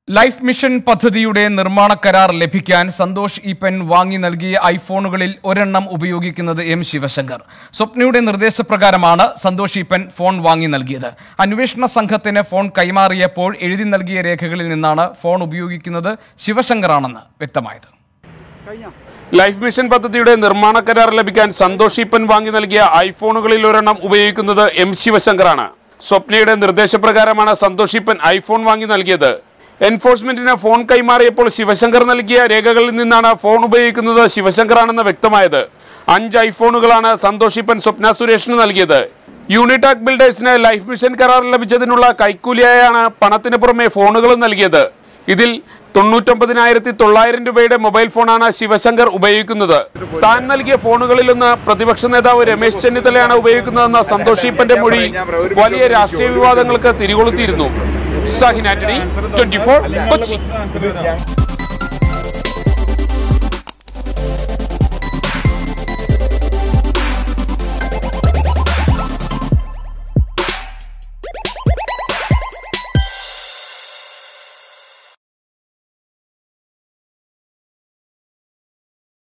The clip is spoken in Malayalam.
ലൈഫ് മിഷൻ പദ്ധതിയുടെ നിർമ്മാണ കരാർ ലഭിക്കാൻ സന്തോഷ് ഈപ്പൻ വാങ്ങി നൽകിയ ഐഫോണുകളിൽ ഒരെണ്ണം ഉപയോഗിക്കുന്നത് എം ശിവശങ്കർ സ്വപ്നയുടെ നിർദ്ദേശപ്രകാരമാണ് സന്തോഷ് ഈപ്പൻ ഫോൺ വാങ്ങി നൽകിയത് അന്വേഷണ സംഘത്തിന് ഫോൺ കൈമാറിയപ്പോൾ എഴുതി നൽകിയ രേഖകളിൽ നിന്നാണ് ഫോൺ ഉപയോഗിക്കുന്നത് ശിവശങ്കറാണെന്ന് വ്യക്തമായത് ലൈഫ് മിഷൻ പദ്ധതിയുടെ നിർമ്മാണ കരാർ ലഭിക്കാൻ സന്തോഷ് ഈപ്പൻ വാങ്ങി നൽകിയ ഐഫോണുകളിൽ ഒരെണ്ണം ഉപയോഗിക്കുന്നത് എം ശിവശങ്കറാണ് സ്വപ്നയുടെ നിർദ്ദേശപ്രകാരമാണ് സന്തോഷ് ഈപ്പൻ ഐഫോൺ വാങ്ങി നൽകിയത് എൻഫോഴ്സ്മെന്റിന് ഫോൺ കൈമാറിയപ്പോൾ ശിവശങ്കർ നൽകിയ രേഖകളിൽ നിന്നാണ് ഫോൺ ഉപയോഗിക്കുന്നത് ശിവശങ്കറാണെന്ന് വ്യക്തമായത് അഞ്ച് ഐഫോണുകളാണ് സന്തോഷ് ഈപ്പൻ സ്വപ്ന സുരേഷിന് നൽകിയത് യൂണിടാക് ബിൽഡേഴ്സിന് ലൈഫ് മിഷൻ കരാർ ലഭിച്ചതിനുള്ള കൈക്കൂലിയായാണ് പണത്തിന് പുറമെ ഫോണുകളും നൽകിയത് ഇതിൽ തൊണ്ണൂറ്റൊമ്പതിനായിരത്തി തൊള്ളായിരം രൂപയുടെ മൊബൈൽ ഫോണാണ് ശിവശങ്കർ ഉപയോഗിക്കുന്നത് താൻ നൽകിയ ഫോണുകളിലൊന്ന് പ്രതിപക്ഷ നേതാവ് രമേശ് ചെന്നിത്തലയാണ് ഉപയോഗിക്കുന്നതെന്ന സന്തോഷ് ഈപ്പന്റെ മൊഴി വലിയ രാഷ്ട്രീയ വിവാദങ്ങൾക്ക് തിരികൊളുത്തിയിരുന്നു സാഹിൻ ആന്റണി ട്വന്റി കൊച്ചി